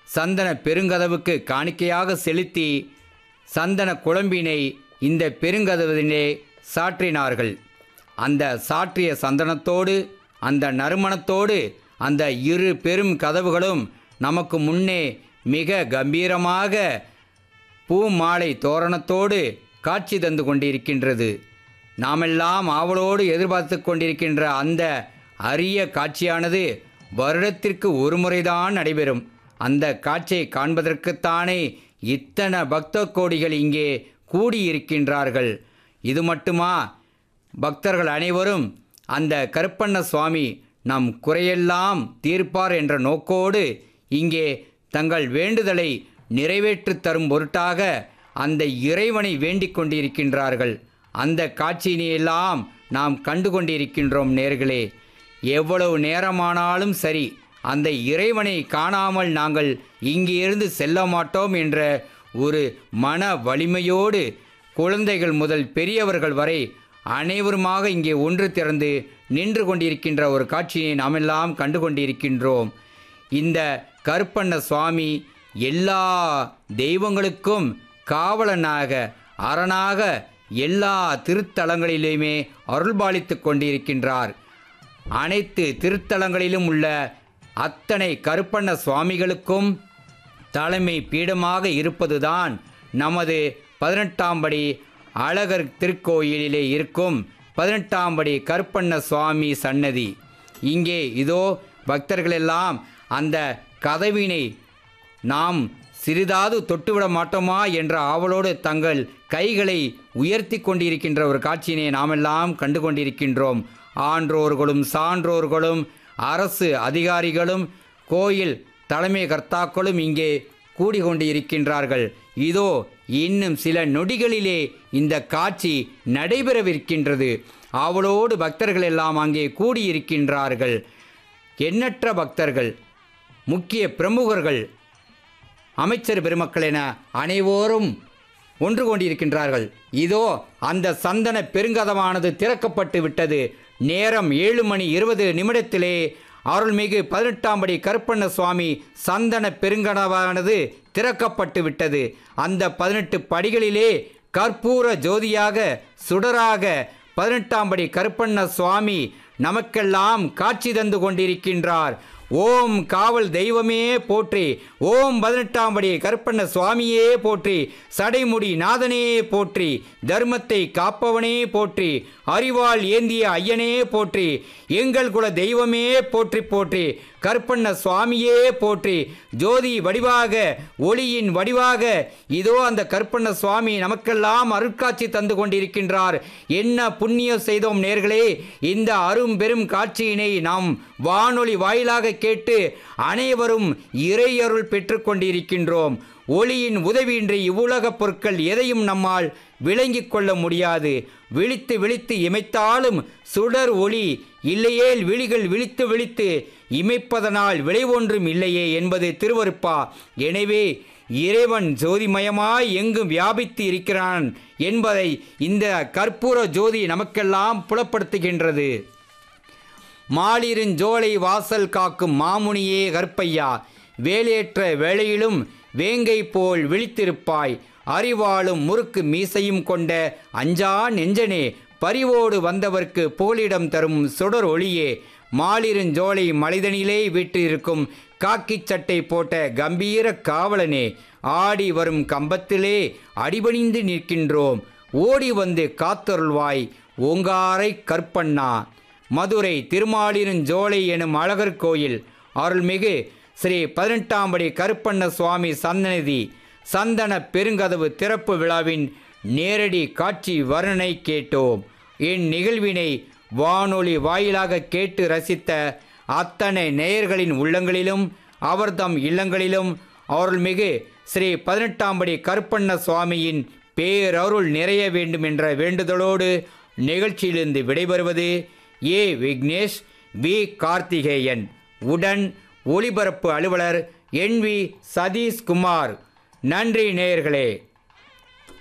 சந்தன பெருங்கதவுக்கு காணிக்கையாக செலுத்தி சந்தன குழம்பினை இந்த பெருங்கதவினை சாற்றினார்கள் அந்த சாற்றிய சந்தனத்தோடு அந்த நறுமணத்தோடு அந்த இரு பெரும் கதவுகளும் நமக்கு முன்னே மிக கம்பீரமாக பூ மாலை தோரணத்தோடு காட்சி தந்து கொண்டிருக்கின்றது நாமெல்லாம் ஆவலோடு எதிர்பார்த்து கொண்டிருக்கின்ற அந்த அரிய காட்சியானது வருடத்திற்கு ஒரு முறைதான் நடைபெறும் அந்த காட்சியை காண்பதற்குத்தானே இத்தனை பக்த கோடிகள் இங்கே கூடியிருக்கின்றார்கள் இது மட்டுமா பக்தர்கள் அனைவரும் அந்த கருப்பண்ண சுவாமி நம் குறையெல்லாம் தீர்ப்பார் என்ற நோக்கோடு இங்கே தங்கள் வேண்டுதலை நிறைவேற்றித் தரும் பொருட்டாக அந்த இறைவனை வேண்டிக் கொண்டிருக்கின்றார்கள் அந்த காட்சியினையெல்லாம் நாம் கண்டு கொண்டிருக்கின்றோம் நேர்களே எவ்வளவு நேரமானாலும் சரி அந்த இறைவனை காணாமல் நாங்கள் இங்கிருந்து செல்ல மாட்டோம் என்ற ஒரு மன வலிமையோடு குழந்தைகள் முதல் பெரியவர்கள் வரை அனைவருமாக இங்கே ஒன்று திறந்து நின்று கொண்டிருக்கின்ற ஒரு காட்சியை நாமெல்லாம் கண்டு கொண்டிருக்கின்றோம் இந்த கருப்பண்ண சுவாமி எல்லா தெய்வங்களுக்கும் காவலனாக அரணாக எல்லா திருத்தலங்களிலுமே அருள்பாலித்து கொண்டிருக்கின்றார் அனைத்து திருத்தலங்களிலும் உள்ள அத்தனை கருப்பண்ண சுவாமிகளுக்கும் தலைமை பீடமாக இருப்பதுதான் நமது பதினெட்டாம் படி அழகர் திருக்கோயிலிலே இருக்கும் பதினெட்டாம் படி கருப்பண்ண சுவாமி சன்னதி இங்கே இதோ பக்தர்களெல்லாம் அந்த கதவினை நாம் சிறிதாவது தொட்டுவிட மாட்டோமா என்ற ஆவலோடு தங்கள் கைகளை உயர்த்தி கொண்டிருக்கின்ற ஒரு காட்சியினை நாமெல்லாம் கண்டு கொண்டிருக்கின்றோம் ஆன்றோர்களும் சான்றோர்களும் அரசு அதிகாரிகளும் கோயில் தலைமை கர்த்தாக்களும் இங்கே கூடிக்கொண்டு இருக்கின்றார்கள் இதோ இன்னும் சில நொடிகளிலே இந்த காட்சி நடைபெறவிருக்கின்றது அவளோடு பக்தர்கள் எல்லாம் அங்கே கூடியிருக்கின்றார்கள் எண்ணற்ற பக்தர்கள் முக்கிய பிரமுகர்கள் அமைச்சர் பெருமக்கள் என அனைவோரும் ஒன்று கொண்டிருக்கின்றார்கள் இதோ அந்த சந்தன பெருங்கதமானது திறக்கப்பட்டு விட்டது நேரம் ஏழு மணி இருபது நிமிடத்திலே அருள்மிகு பதினெட்டாம் படி கருப்பண்ண சுவாமி சந்தன பெருங்கனவானது திறக்கப்பட்டு விட்டது அந்த பதினெட்டு படிகளிலே கற்பூர ஜோதியாக சுடராக பதினெட்டாம் படி கருப்பண்ண சுவாமி நமக்கெல்லாம் காட்சி தந்து கொண்டிருக்கின்றார் ஓம் காவல் தெய்வமே போற்றி ஓம் பதினெட்டாம் படி கருப்பண்ண சுவாமியே போற்றி சடைமுடி நாதனே போற்றி தர்மத்தை காப்பவனே போற்றி அறிவாள் ஏந்திய ஐயனே போற்றி எங்கள் குல தெய்வமே போற்றி போற்றி கருப்பண்ண சுவாமியே போற்றி ஜோதி வடிவாக ஒளியின் வடிவாக இதோ அந்த கருப்பண்ண சுவாமி நமக்கெல்லாம் அருட்காட்சி தந்து கொண்டிருக்கின்றார் என்ன புண்ணியம் செய்தோம் நேர்களே இந்த அரும் பெரும் காட்சியினை நாம் வானொலி வாயிலாக கேட்டு அனைவரும் இறையருள் பெற்றுக்கொண்டிருக்கின்றோம் ஒளியின் உதவியின்றி இவ்வுலகப் பொருட்கள் எதையும் நம்மால் விளங்கிக் கொள்ள முடியாது விழித்து விழித்து இமைத்தாலும் சுடர் ஒளி இல்லையேல் விழிகள் விழித்து விழித்து இமைப்பதனால் விளைவொன்றும் இல்லையே என்பது திருவருப்பா எனவே இறைவன் ஜோதிமயமாய் எங்கும் வியாபித்து இருக்கிறான் என்பதை இந்த கற்பூர ஜோதி நமக்கெல்லாம் புலப்படுத்துகின்றது மாலிருஞ்சோலை வாசல் காக்கும் மாமுனியே கற்பையா வேலையற்ற வேளையிலும் வேங்கை போல் விழித்திருப்பாய் அறிவாளும் முறுக்கு மீசையும் கொண்ட அஞ்சா நெஞ்சனே பரிவோடு வந்தவர்க்கு புகலிடம் தரும் சுடர் ஒளியே மாலிருஞ்சோலை மலைதனிலே வீற்றிருக்கும் காக்கிச் சட்டை போட்ட கம்பீர காவலனே ஆடி வரும் கம்பத்திலே அடிபணிந்து நிற்கின்றோம் ஓடி வந்து காத்தருள்வாய் ஓங்காரை கற்பண்ணா மதுரை திருமாலிருஞ்சோலை எனும் அழகர் கோயில் அருள்மிகு ஸ்ரீ பதினெட்டாம் படி கருப்பண்ண சுவாமி சந்தனதி சந்தன பெருங்கதவு திறப்பு விழாவின் நேரடி காட்சி வர்ணனை கேட்டோம் இந்நிகழ்வினை வானொலி வாயிலாக கேட்டு ரசித்த அத்தனை நேயர்களின் உள்ளங்களிலும் அவர்தம் இல்லங்களிலும் அருள்மிகு ஸ்ரீ பதினெட்டாம் படி கருப்பண்ண சுவாமியின் பேரருள் நிறைய வேண்டும் என்ற வேண்டுதலோடு நிகழ்ச்சியிலிருந்து விடைபெறுவது ஏ விக்னேஷ் வி கார்த்திகேயன் உடன் ஒலிபரப்பு அலுவலர் என் வி சதீஷ்குமார் நன்றி நேயர்களே